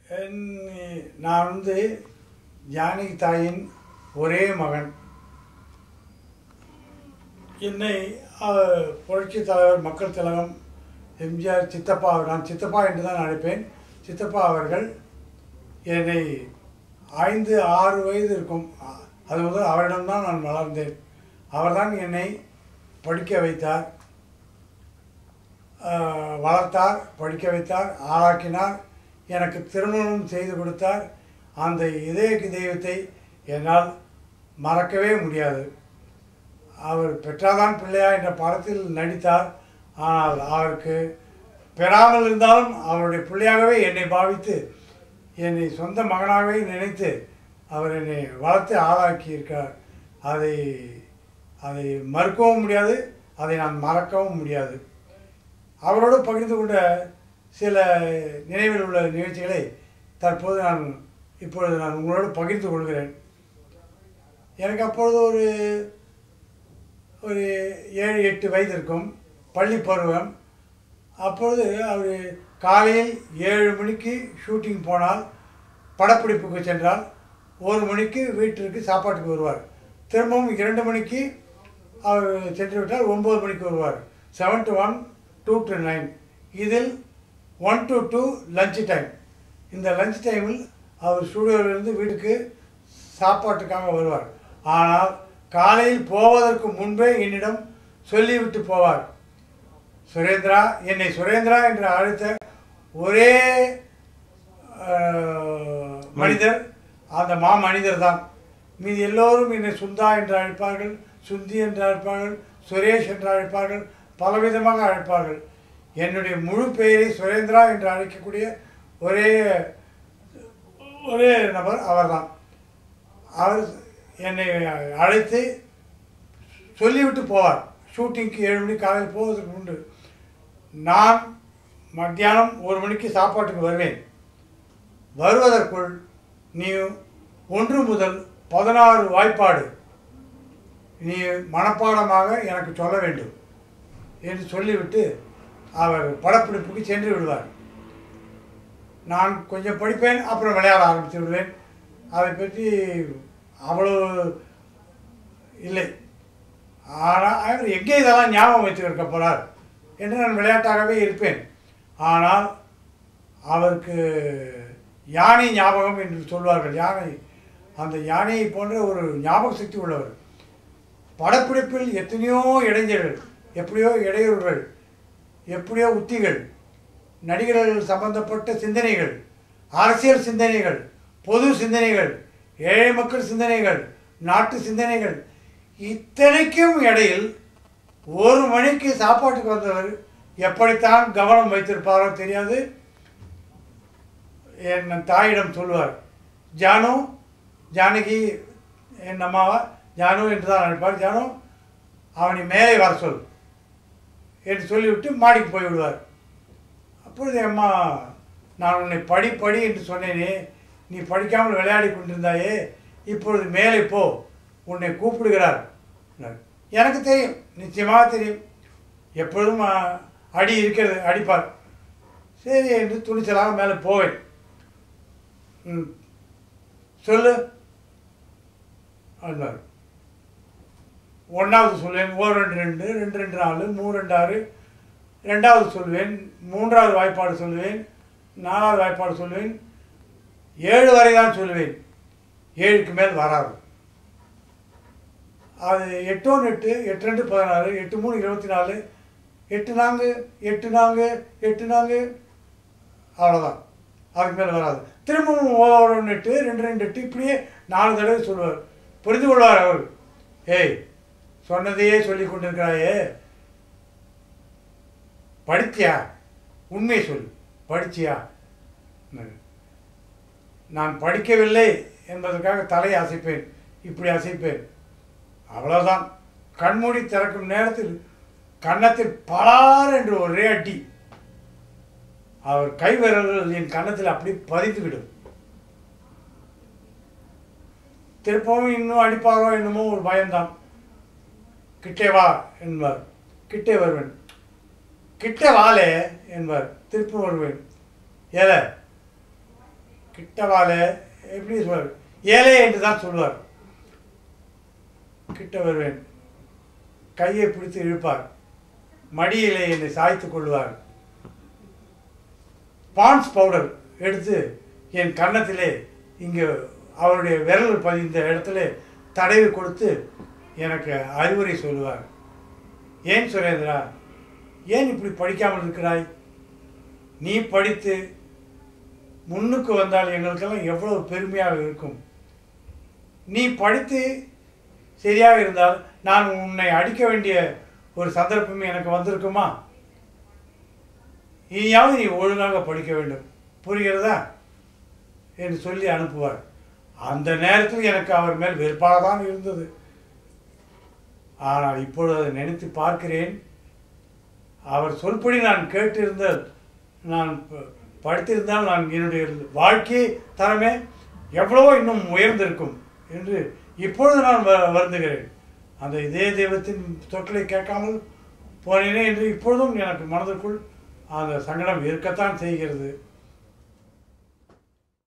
என் நான் வந்து ஜானகி தாயின் ஒரே மகன் என்னை அஹ், புரட்சி தலைவர் மக்கள் திலகம் எம்ஜிஆர் சித்தப்பா நான் சித்தப்பா என்று தான் அழைப்பேன் சித்தப்பா அவர்கள் என்னை ஐந்து ஆறு வயது இருக்கும் அ- அது முதல் அவரிடம்தான் நான் வளர்ந்தேன் அவர்தான் என்னை படிக்க வைத்தார் ஆஹ், வளர்த்தார் படிக்க வைத்தார் ஆளாக்கினார் எனக்கு திருமணம் செய்து கொடுத்தார் அந்த இதய தெய்வத்தை என்னால் மறக்கவே முடியாது அவர் பெற்றாதான் பிள்ளையா என்ற படத்தில் நடித்தார் ஆனால் அவருக்கு பெறாமல் இருந்தாலும் அவருடைய பிள்ளையாகவே என்னை பாவித்து என்னை சொந்த மகனாகவே நினைத்து அவர் என்னை வளர்த்து ஆளாக்கி இருக்கிறார் அதை அதை மறுக்கவும் முடியாது அதை நான் மறக்கவும் முடியாது அவரோடு பகிர்ந்து கொண்ட சில நினைவில் உள்ள நிகழ்ச்சிகளை தற்போது நான் இப்பொழுது நான் உங்களோடு பகிர்ந்து கொள்கிறேன் எனக்கு அப்பொழுது ஒரு ஒரு ஏழு எட்டு வயது இருக்கும் பள்ளி பருவம் அப்பொழுது அவர் காலையில் ஏழு மணிக்கு ஷூட்டிங் போனால் படப்பிடிப்புக்கு சென்றால் ஒரு மணிக்கு வீட்டிற்கு சாப்பாட்டுக்கு வருவார் திரும்பவும் இரண்டு மணிக்கு அவர் சென்று விட்டால் ஒம்பது மணிக்கு வருவார் seven to one two to nine இதில் one to two lunch time இந்த லஞ்ச் டைமில் அவர் ஸ்டூடியோவிலிருந்து வீட்டுக்கு சாப்பாட்டுக்காக வருவார் ஆனால் காலையில் போவதற்கு முன்பே என்னிடம் சொல்லிவிட்டு போவார் சுரேந்திரா என்னை சுரேந்திரா என்று அழைத்த ஒரே அஹ், மனிதர் அந்த மா மனிதர் தான் மீதி எல்லோரும் என்னை சுந்தா என்று அழைப்பார்கள் சுந்தி என்று அழைப்பார்கள் சுரேஷ் என்று அழைப்பார்கள் பலவிதமாக அழைப்பார்கள் என்னுடைய முழு பெயரை சுரேந்திரா என்று அழைக்கக்கூடிய ஒரே ஒரே நபர் அவர்தான் அவர் என்னை அழைத்து சொல்லிவிட்டு போவார் ஷூட்டிங்க்கு ஏழு மணிக்கு காலையில் போவதற்கு உண்டு நான் மத்தியானம் ஒரு மணிக்கு சாப்பாட்டுக்கு வருவேன் வருவதற்குள் நீ ஒன்று முதல் பதினாறு வாய்ப்பாடு நீ மனப்பாடமாக எனக்கு சொல்ல வேண்டும் என்று சொல்லிவிட்டு அவர் படப்பிடிப்புக்கு சென்று விடுவார் நான் கொஞ்சம் படிப்பேன் அப்புறம் விளையாட ஆரம்பித்து விடுவேன் அதை பற்றி அவ்வளோ இல்லை ஆனால் அவர் எங்கே இதெல்லாம் ஞாபகம் வைத்துருக்க போகிறார் என்று நான் விளையாட்டாகவே இருப்பேன் ஆனால் அவருக்கு யானை ஞாபகம் என்று சொல்வார்கள் யானை அந்த யானையை போன்ற ஒரு ஞாபக சக்தி உள்ளவர் படப்பிடிப்பில் எத்தனையோ இடைஞ்சல்கள் எப்படியோ இடையூறுகள் எப்படியோ உத்திகள் நடிகர்கள் சம்பந்தப்பட்ட சிந்தனைகள் அரசியல் சிந்தனைகள் பொது சிந்தனைகள் ஏழை மக்கள் சிந்தனைகள் நாட்டு சிந்தனைகள் இத்தனைக்கும் இடையில் ஒரு மணிக்கு சாப்பாட்டுக்கு வந்தவர் எப்படித்தான் கவனம் வைத்திருப்பாரோ தெரியாது என் தாயிடம் சொல்வார் ஜானு ஜானகி என் அம்மாவா ஜானு என்று தான் அழைப்பார் ஜானு அவனை மேலே வர சொல் என்று சொல்லிவிட்டு மாடிக்கு போய் விடுவார் அப்பொழுது என் அம்மா நான் உன்னை படி படி என்று சொன்னேனே நீ படிக்காமல் விளையாடி கொண்டிருந்தாயே இப்பொழுது மேலே போ உன்னை கூப்பிடுகிறார் என்றார். எனக்கு தெரியும் நிச்சயமாக தெரியும் எப்பொழுதும் ஆ, அடி இருக்கிறது அடிப்பார் சரி என்று துணிச்சலாக மேலே போவேன் ம் சொல்லு அப்படின்னார் ஒன்றாவது சொல்வேன் ஓ ரெண்டு ரெண்டு ரெண்டு ரெண்டு நாலு மூணு ரெண்டு ஆறு ரெண்டாவது சொல்வேன் மூன்றாவது வாய்ப்பாடு சொல்லுவேன் நாலாவது வாய்ப்பாடு சொல்லுவேன் ஏழு வரை தான் சொல்லுவேன் ஏழுக்கு மேல் வராது அது எட்டோன்னு எட்டு எட்டு ரெண்டு பதினாறு எட்டு மூணு இருபத்தி நாலு எட்டு நான்கு எட்டு நான்கு எட்டு நான்கு அவ்வளோதான் அதுக்கு மேலே வராது திரும்பவும் ஒன்று எட்டு ரெண்டு ரெண்டு எட்டு இப்படியே நாலு தடவை சொல்லுவார் புரிந்து கொள்வார் அவர் ஏய் சொன்னதையே சொல்லி கொண்டிருக்கிறாயே படித்தியா உண்மையை சொல் படிச்சியா நான் படிக்கவில்லை என்பதற்காக தலையை அசைப்பேன் இப்படி அசைப்பேன் அவ்வளோதான் கண்மூடி திறக்கும் நேரத்தில் கன்னத்தில் பலார் என்று ஒரே அடி அவர் கை விரல்கள் என் கன்னத்தில் அப்படி பதிந்துவிடும் திருப்பவும் இன்னும் அடிப்பாரோ என்னமோ ஒரு பயம்தான் கிட்டே வா என்பார் கிட்டே வருவேன் கிட்ட வாலே என்பார் திருப்பி வருவேன் ஏல கிட்டவால எப்படி சொல்வார் ஏழை என்று தான் சொல்வார் கிட்ட வருவேன் கையை பிடித்து இழுப்பார் மடியிலே என்னை சாய்த்து கொள்வார் பான்ஸ் பவுடர் எடுத்து என் கன்னத்திலே இங்கே அவருடைய விரல் பதிந்த இடத்துல தடவி கொடுத்து எனக்கு அறிவுரை சொல்லுவார் ஏன் சுரேந்திரா ஏன் இப்படி படிக்காமல் இருக்கிறாய் நீ படித்து முன்னுக்கு வந்தால் எங்களுக்கெல்லாம் எவ்வளவு பெருமையாக இருக்கும் நீ படித்து சரியாக இருந்தால் நான் உன்னை அடிக்க வேண்டிய ஒரு சந்தர்ப்பம் எனக்கு வந்திருக்குமா இனியாவது நீ ஒழுங்காக படிக்க வேண்டும் புரிகிறதா என்று சொல்லி அனுப்புவார் அந்த நேரத்தில் எனக்கு அவர் மேல் வெறுப்பாக தான் இருந்தது ஆனால் இப்பொழுது அதை நினைத்து பார்க்கிறேன் அவர் சொல்படி நான் கேட்டிருந்தால் நான் ப- படித்திருந்தால் நான் என்னுடைய வாழ்க்கை தரமே எவ்வளவோ இன்னும் உயர்ந்திருக்கும் என்று இப்பொழுது நான் வ- வருந்துகிறேன் அந்த இதே தெய்வத்தின் தொட்டிலை கேட்காமல் போனேனே என்று இப்பொழுதும் எனக்கு மனதிற்குள் அந்த சங்கடம் இருக்கத்தான் செய்கிறது